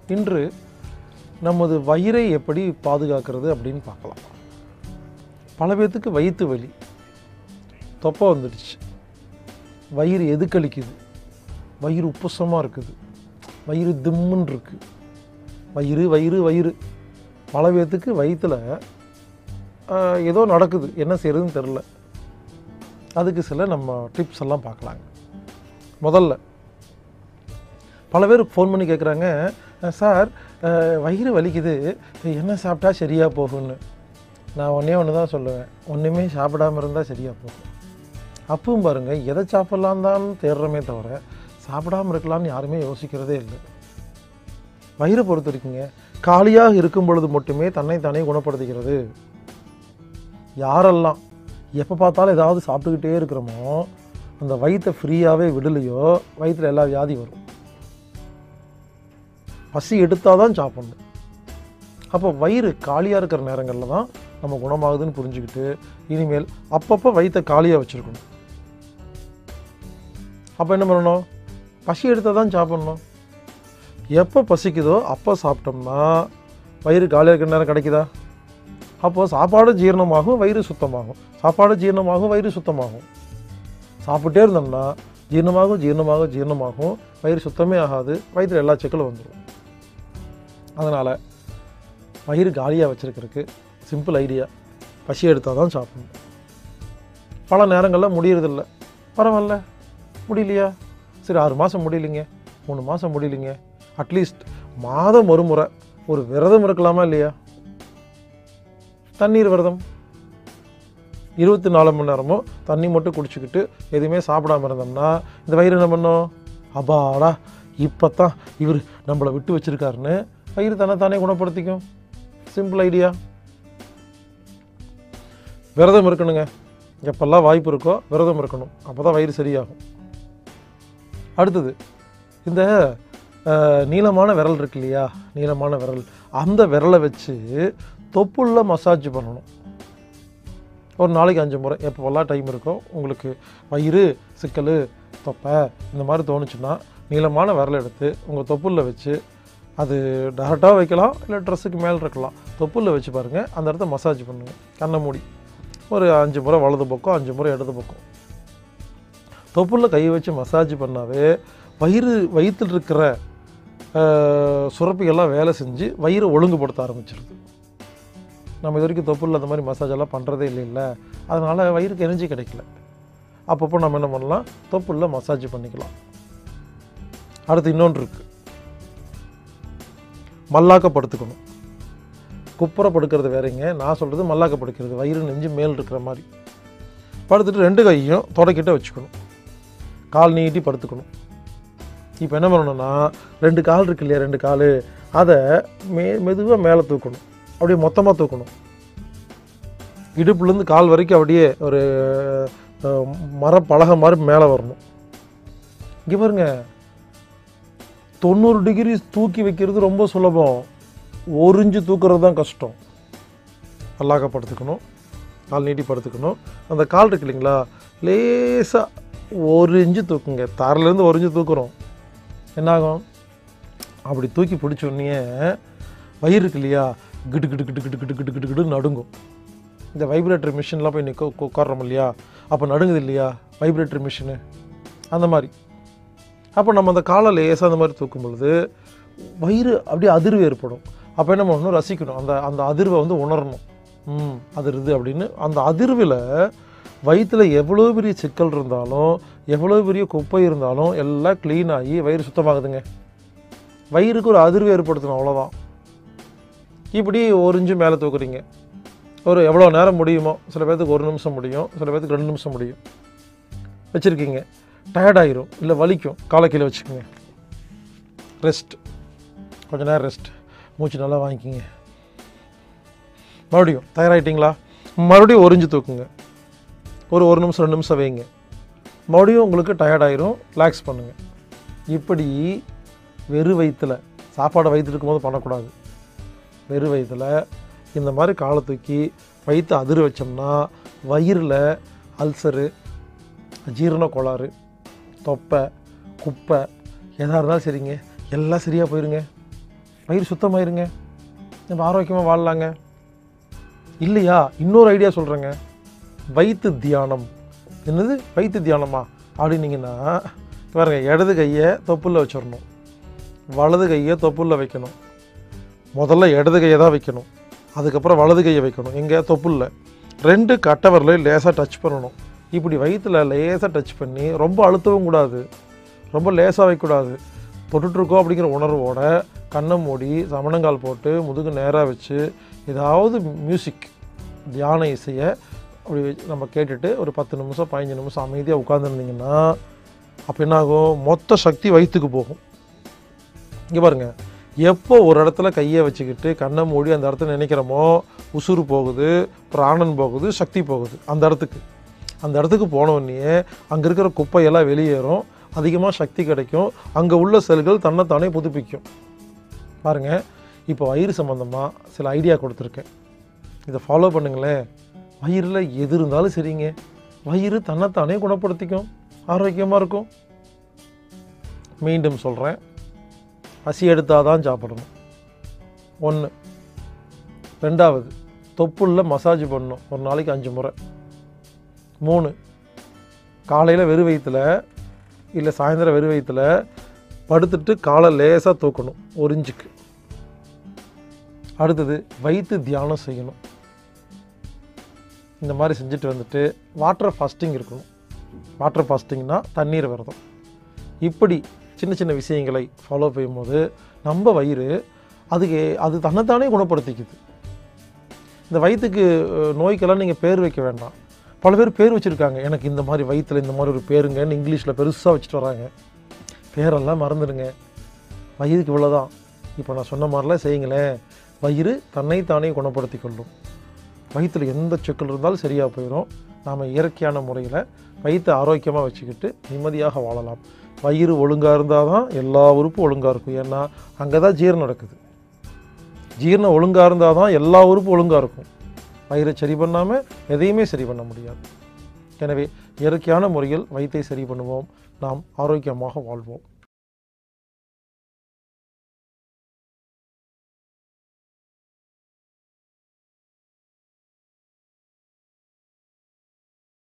இன்று நமது வயிறை எப்படி பாதுகாக்கிறது அப்படின்னு பார்க்கலாம் பல பேர்த்துக்கு வயிற்று வலி தொப்பை வந்துடுச்சு வயிறு எதுக்களிக்குது வயிறு உப்புசமாக இருக்குது வயிறு திம்முன்னு இருக்குது வயிறு வயிறு வயிறு பல பேர்த்துக்கு வயிற்றில் ஏதோ நடக்குது என்ன செய்யறதுன்னு தெரில அதுக்கு சில நம்ம டிப்ஸ் எல்லாம் பார்க்கலாங்க முதல்ல பல பேர் ஃபோன் பண்ணி கேட்குறாங்க சார் அஹ், வயிறு வலிக்குது என்ன சாப்பிட்டா சரியாக போகும்னு நான் ஒன்றே ஒன்று தான் சொல்லுவேன் ஒன்றுமே சாப்பிடாம இருந்தால் சரியாக போகும் அப்பவும் பாருங்கள் எதை சாப்பிட்லாம் தான் தேடுறோமே தவிர சாப்பிடாம இருக்கலாம்னு யாருமே யோசிக்கிறதே இல்லை வயிறை பொறுத்த வரைக்குங்க காலியாக இருக்கும் பொழுது மட்டுமே தன்னை தானே குணப்படுத்திக்கிறது யாரெல்லாம் எப்போ பார்த்தாலும் ஏதாவது சாப்பிட்டுக்கிட்டே இருக்கிறோமோ அந்த வயிற்றை ஃப்ரீயாகவே விடலையோ வயிற்றில் எல்லா வியாதி வரும் பசி எடுத்தால் தான் சாப்பிடணும் அப்போ வயிறு காலியாக இருக்கிற நேரங்களில் தான் நம்ம குணமாகுதுன்னு புரிஞ்சுக்கிட்டு இனிமேல் அப்பப்போ வயிற்றை காலியாக வச்சுருக்கணும் அப்போ என்ன பண்ணணும் பசி எடுத்தால் தான் சாப்பிட்ணும் எப்போ பசிக்குதோ அப்போ சாப்பிட்டோம்னா வயிறு காலியாக இருக்கிற நேரம் கிடைக்குதா அப்போது சாப்பாடு ஜீரணமாகும் வயிறு சுத்தமாகும் சாப்பாடு ஜீரணமாகும் வயிறு சுத்தமாகும் சாப்பிட்டே இருந்தோம்னா ஜீரணமாகும் ஜீரணமாகும் ஜீரணமாகும் வயிறு சுத்தமே ஆகாது வயிற்றில் எல்லா செக்கிலும் வந்துடும் அதனால் வயிறு காலியாக வச்சுருக்கிறதுக்கு சிம்பிள் ஐடியா பசி எடுத்தால் தான் சாப்பிடணும் பல நேரங்களில் முடியறதில்ல பரவாயில்ல முடியலையா சரி ஆறு மாதம் முடியலைங்க மூணு மாதம் முடியலைங்க அட்லீஸ்ட் மாதம் ஒரு முறை ஒரு விரதம் இருக்கலாமா இல்லையா தண்ணீர் விரதம் இருபத்தி நாலு மணி நேரமும் தண்ணி மட்டும் குடிச்சுக்கிட்டு எதுவுமே சாப்பிடாம இருந்தோம்னா இந்த வயிறு என்ன பண்ணோம் அப்பாடா இப்போ தான் இவர் நம்மளை விட்டு வச்சிருக்காருன்னு வயிறு தன்னை தானே குணப்படுத்திக்கும் சிம்பிள் ஐடியா விரதம் இருக்கணுங்க எப்பெல்லாம் வாய்ப்பு இருக்கோ விரதம் இருக்கணும் அப்போ தான் வயிறு சரியாகும் அடுத்தது இந்த அஹ், நீளமான விரல் இருக்கு இல்லையா நீளமான விரல் அந்த விரலை வச்சு தொப்புள்ள மசாஜ் பண்ணணும் ஒரு நாளைக்கு அஞ்சு முறை எப்போல்லாம் டைம் இருக்கோ உங்களுக்கு வயிறு சிக்கல் தொப்பை இந்த மாதிரி தோணுச்சுன்னா நீளமான விரல் எடுத்து உங்கள் தொப்புளில் வச்சு அது டேரெக்டாக வைக்கலாம் இல்லை ட்ரெஸ்ஸுக்கு மேலே இருக்கலாம் தொப்புளில் வச்சு பாருங்கள் அந்த இடத்த மசாஜ் பண்ணுங்கள் கண்ணை மூடி ஒரு அஞ்சு முறை வலது பக்கம் அஞ்சு முறை இடது பக்கம் தொப்புளில் கை வச்சு மசாஜ் பண்ணாவே வயிறு வயிற்றில் இருக்கிற அஹ், சுரப்பிகள்லாம் வேலை செஞ்சு வயிறை ஒழுங்குபடுத்த ஆரம்பிச்சிருது நம்ம இது வரைக்கும் தொப்புளில் அந்த மாதிரி மசாஜ் எல்லாம் பண்ணுறதே இல்லைல்ல அதனால் வயிறுக்கு எனர்ஜி கிடைக்கல அப்பப்போ நம்ம என்ன பண்ணலாம் தொப்புளில் மசாஜ் பண்ணிக்கலாம் அடுத்து இன்னொன்று இருக்குது மல்லாக்க படுத்துக்கணும் குப்புற படுக்கிறது வேறங்க நான் சொல்கிறது மல்லாக்க படுக்கிறது வயிறு நெஞ்சு மேல் இருக்கிற மாதிரி படுத்துட்டு ரெண்டு கையும் தொடக்கிட்ட வச்சுக்கணும் கால் நீட்டி படுத்துக்கணும் இப்போ என்ன பண்ணணும்னா ரெண்டு கால் இருக்கு இல்லையா ரெண்டு கால் அதை மே மெதுவாக மேலே தூக்கணும் அப்படியே மொத்தமாக தூக்கணும் இடுப்புலேருந்து கால் வரைக்கும் அப்படியே ஒரு அஹ், மரப்பலகை மாதிரி மேலே வரணும் இங்கே பாருங்க தொண்ணூறு டிகிரி தூக்கி வைக்கிறது ரொம்ப சுலபம் ஒரு இன்ச்சு தூக்குறது தான் கஷ்டம் பல்லாக்க படுத்துக்கணும் கால் நீட்டி படுத்துக்கணும் அந்த கால் இருக்கு இல்லைங்களா லேசாக ஒரு இன்ச்சு தூக்குங்க தரையிலேருந்து ஒரு இன்ச்சு தூக்குறோம் என்னாகும் அப்படி தூக்கி பிடிச்ச உடனே வயிறு இருக்கு இல்லையா கிடு கிடு கிடு கிடு கிடு கிடு கிடு கிடு நடுங்கும் இந்த வைப்ரேட்டர் மிஷின்லாம் போய் நிற்க உட்காடுறோம் இல்லையா அப்போ நடுங்குது இல்லையா வைப்ரேட்டர் மிஷினு அந்த மாதிரி அப்போ நம்ம அந்த காலை லேசாக அந்த மாதிரி தூக்கும் பொழுது வயிறு அப்படியே அதிர்வு ஏற்படும் அப்போ என்ன பண்ணணும் ரசிக்கணும் அந்த அந்த அதிர்வை வந்து உணரணும் ம் அதிருது அப்படின்னு அந்த அதிர்வில் வயிற்றில் எவ்வளோ பெரிய சிக்கல் இருந்தாலும் எவ்வளோ பெரிய குப்பை இருந்தாலும் எல்லாம் க்ளீன் ஆகி வயிறு சுத்தமாகுதுங்க வயிறுக்கு ஒரு அதிர்வு ஏற்படுத்தணும் அவ்வளோதான் இப்படி ஒரு இன்ச்சு மேலே தூக்குறீங்க ஒரு எவ்வளோ நேரம் முடியுமோ சில பேர்த்துக்கு ஒரு நிமிஷம் முடியும் சில பேர்த்துக்கு ரெண்டு நிமிஷம் முடியும் வச்சுருக்கீங்க டயர்டாயிரும் இல்லை வலிக்கும் காலை கீழே வச்சுக்கோங்க ரெஸ்ட் கொஞ்ச நேரம் ரெஸ்ட் மூச்சு நல்லா வாங்கிக்கிங்க மறுபடியும் தயாராகிட்டிங்களா மறுபடியும் ஒரு இன்ச்சு தூக்குங்க ஒரு ஒரு நிமிஷம் ரெண்டு நிமிஷம் வைங்க மறுபடியும் உங்களுக்கு டயர்டாயிரும் ரிலாக்ஸ் பண்ணுங்கள் இப்படி வெறு வயிற்றில் சாப்பாடை வயிற்று இருக்கும்போது பண்ணக்கூடாது வெறு வயிற்றில் இந்த மாதிரி காலை தூக்கி வயிற்று அதிர வச்சோம்னா வயிறில் அல்சரு ஜீரண கோளாறு தொப்பை குப்பை எதாக இருந்தாலும் சரிங்க எல்லாம் சரியாக போயிருங்க வயிறு சுத்தமாயிருங்க நம்ம ஆரோக்கியமாக வாழலாங்க இல்லையா இன்னொரு ஐடியா சொல்கிறேங்க வயிற்று தியானம் என்னது வயிற்று தியானமா அப்படின்னீங்கன்னா பாருங்க இடது கையை தொப்புள்ள வச்சிடணும் வலது கையை தொப்புள்ள வைக்கணும் முதல்ல இடது கையை தான் வைக்கணும் அதுக்கப்புறம் வலது கையை வைக்கணும் எங்கே தொப்புள்ள ரெண்டு கட்டவரில் லேசாக டச் பண்ணணும் இப்படி வயிற்றுல லேசாக டச் பண்ணி ரொம்ப அழுத்தவும் கூடாது ரொம்ப லேசாக வைக்கக்கூடாது தொட்டுட்ருக்கோம் அப்படிங்கிற உணர்வோட கண்ணை மூடி சமணங்கால் போட்டு முதுகு நேராக வச்சு ஏதாவது மியூசிக் தியான இசையை அப்படி வச்சு நம்ம கேட்டுட்டு ஒரு பத்து நிமிஷம் பதினஞ்சு நிமிஷம் அமைதியாக உட்காந்துருந்தீங்கன்னா அப்போ என்னாகும் மொத்த சக்தி வயிற்றுக்கு போகும் இங்கே பாருங்க எப்போ ஒரு இடத்துல கையை வச்சுக்கிட்டு கண்ணை மூடி அந்த இடத்துல நினைக்கிறோமோ உசுறு போகுது பிராணன் போகுது சக்தி போகுது அந்த இடத்துக்கு அந்த இடத்துக்கு போன உடனே அங்கே இருக்கிற குப்பையெல்லாம் வெளியேறும் அதிகமாக சக்தி கிடைக்கும் அங்கே உள்ள செல்கள் தன்னைத்தானே புதுப்பிக்கும் பாருங்க இப்போ வயிறு சம்மந்தமாக சில ஐடியா கொடுத்துருக்கேன் இதை ஃபாலோ பண்ணுங்களேன் வயிறில் எது இருந்தாலும் சரிங்க வயிறு தன்னைத்தானே குணப்படுத்திக்கும் ஆரோக்கியமாக இருக்கும் மீண்டும் சொல்கிறேன் பசி எடுத்தால் தான் சாப்பிடணும் ஒன்று ரெண்டாவது தொப்புள்ள மசாஜ் பண்ணணும் ஒரு நாளைக்கு அஞ்சு முறை மூணு காலையில் வெறு வயிற்றுல இல்லை சாயந்தரம் வெறு வயிற்றுல படுத்துட்டு காலை லேசாக தூக்கணும் ஒரு இன்ச்சுக்கு அடுத்தது வயிற்று தியானம் செய்யணும் இந்த மாதிரி செஞ்சுட்டு வந்துட்டு வாட்டர் ஃபாஸ்டிங் இருக்கணும் வாட்டர் ஃபாஸ்டிங்னா தண்ணீர் விரதம் இப்படி சின்ன சின்ன விஷயங்களை ஃபாலோ பண்ணும்போது நம்ம வயிறு அதுக்கு அது தன்னைத்தானே குணப்படுத்திக்குது இந்த வயிற்றுக்கு அஹ், நோய்க்கெல்லாம் நீங்கள் பேர் வைக்க வேண்டாம் பல பேர் பேர் வச்சுருக்காங்க எனக்கு இந்த மாதிரி வயிற்றில் இந்த மாதிரி ஒரு பேருங்கன்னு இங்கிலீஷில் பெருசாக வச்சுட்டு வராங்க பேரெல்லாம் மறந்துடுங்க வயிறுக்கு இவ்வளோதான் இப்போ நான் சொன்ன மாதிரிலாம் செய்யுங்களேன் வயிறு தன்னைத்தானே குணப்படுத்தி கொள்ளும் வயிற்றில் எந்த சிக்கல் இருந்தாலும் சரியாக போயிடும் நாம் இயற்கையான முறையில் வயிற்றை ஆரோக்கியமாக வச்சுக்கிட்டு நிம்மதியாக வாழலாம் வயிறு ஒழுங்காக இருந்தால் தான் எல்லா உறுப்பும் ஒழுங்காக இருக்கும் ஏன்னா அங்கே தான் ஜீரணம் நடக்குது ஜீரணம் ஒழுங்காக இருந்தால் தான் எல்லா உறுப்பும் ஒழுங்காக இருக்கும் வயிறை சரி பண்ணாமல் எதையுமே சரி பண்ண முடியாது எனவே இயற்கையான முறையில் வயிற்றை சரி பண்ணுவோம் நாம் ஆரோக்கியமாக வாழ்வோம்